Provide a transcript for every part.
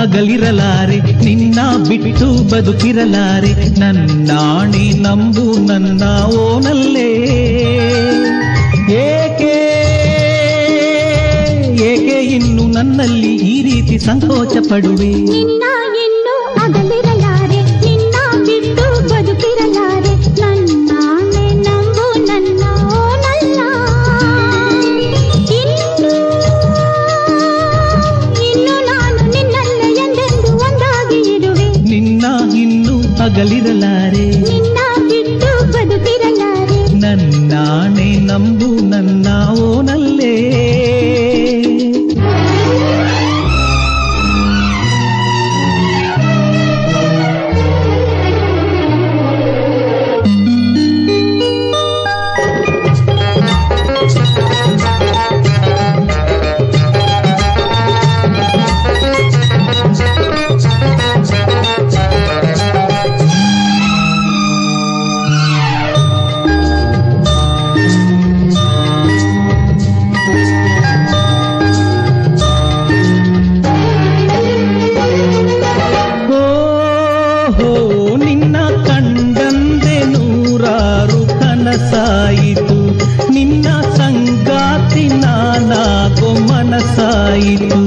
ಅಗಲಿರಲಾರೆ ನಿನ್ನ ಬಿಟ್ಟು ಬದುಕಿರಲಾರೆ ನನ್ನಾಣೆ ನಂಬು ನನ್ನ ಓನಲ್ಲೇ ಏಕೆ ಏಕೆ ಇನ್ನು ನನ್ನಲ್ಲಿ ಈ ರೀತಿ ಸಂಕೋಚ ಪಡುವೆ ನಿನ್ನ ಇನ್ನು ಅಗಲಿರಲಾರೆ ನಿನ್ನ ಬಿಟ್ಟು ಬದುಕಿರಲಾರೆ ನನ್ನಾಣೆ ನಂಬು ನನ್ನ ಓನಲ್ಲ ಇನ್ನು ಇನ್ನು ನಾನು ನಿನ್ನಲ್ಲ ಎಂದೆಂದು ಒಂದಾಗಿ ಇರುವೆ ನಿನ್ನ ಇನ್ನು ಅಗಲಿರಲಾರೆ ನಿನ್ನ ಬಿಟ್ಟು ಬದುಕಿರಲಾರೆ ನನ್ನಾಣೆ ನಂಬು ನನ್ನ ಓನಲ್ಲೇ ಓಹೋ ನಿನ್ನ ಕಂಡಂದೆ ನೂರಾರು ಕನಸಾಯಿತು ನಿನ್ನ ಸಂಗಾತಿ ನಾನಾಗೋ ಮನಸಾಯಿತು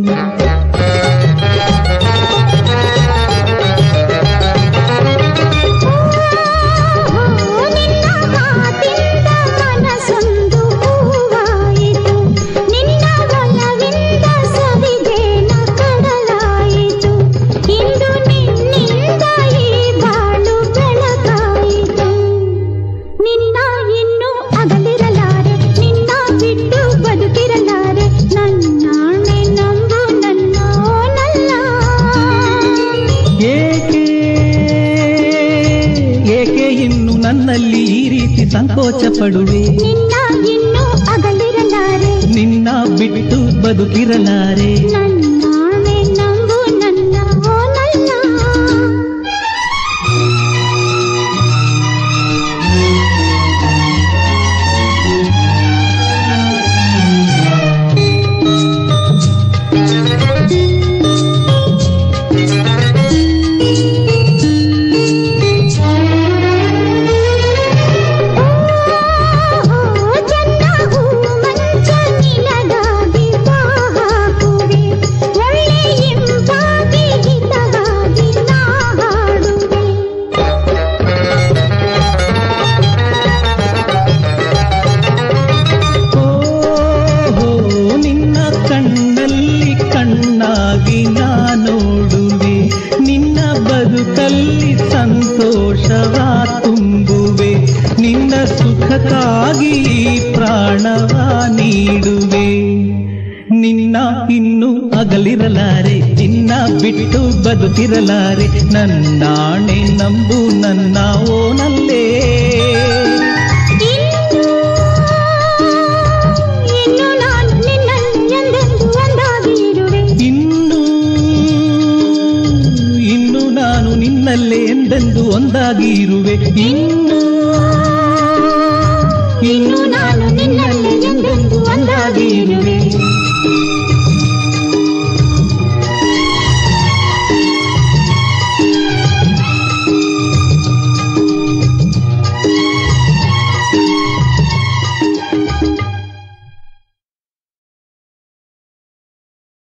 ನಿನ್ನ ಮಾತಿಂದ ಮನಸೊಂದು ಹೂವಾಯಿತು ನಿನ್ನ ಒಲವಿಂದ ಸವಿದೇನ ಕಡಲಾಯಿತು ಇಂದು ನಿನ್ನಿಂದ ಈ ಬಾಳು ಬೆಳಕಾಯಿತು ನಿನ್ನ ಇನ್ನು ಅಗಲಿರಲಾರೆ ನಿನ್ನ ಬಿಟ್ಟು ಬದುಕಿರಲಾರೆ ನನ್ನಾಣೆ ನಂಬು ನನ್ನ ಓನಲ್ಲ ಏಕೆ ಏಕೆ ಇನ್ನು ನನ್ನಲ್ಲಿ ಈ ರೀತಿ ಸಂಕೋಚ ಪಡುವೆ ನಿನ್ನ ಇನ್ನು ಅಗಲಿರಲಾರೆ ನಿನ್ನ ಬಿಟ್ಟು ಬದುಕಿರಲಾರೆ ನನ್ನಾಣೆ ನಂಬು ನನ್ನ ಓನಲ್ಲ ಚನ್ನ ಹೂ ಮಂಚ ನಿನಗಾಗಿ ಹಾಕುವೆ ಒಳ್ಳೆ ಇಂಪಾಗಿ ಹಿತವಾಗಿ ನಾ ಹಾಡುವೆ ಓಹೋ ನಿನ್ನ ಕಣ್ಣಲ್ಲಿ ಕಣ್ಣಾಗಿ ನಾ ನೋಡುವೆ ನಿನ್ನ ಬದುಕಲ್ಲಿ ಸಂತೋಷವ ತುಂಬುವೆ ನಿನ್ನ ಸುಖಕ್ಕಾಗಿ ಈ ಪ್ರಾಣವ ನೀಡುವೆ ನಿನ್ನ ಇನ್ನು ಅಗಲಿರಲಾರೆ ನಿನ್ನ ಬಿಟ್ಟು ಬದುಕಿರಲಾರೆ ನನ್ನಾಣೆ ನಂಬು ನನ್ನ ಓನಲ್ಲೇ ಇನ್ನು ಇನ್ನು ನಾನು ನಿನ್ನಲ್ಲಿ ಎಂದೆಂದು ಒಂದಾಗಿ ಇರುವೆ ಇನ್ನು ಇನ್ನು ನಾನು ನಿನ್ನಲ್ಲೇ ಎಂದೆಂದು ಒಂದಾಗಿ ಇರುವೆ ಇನ್ನು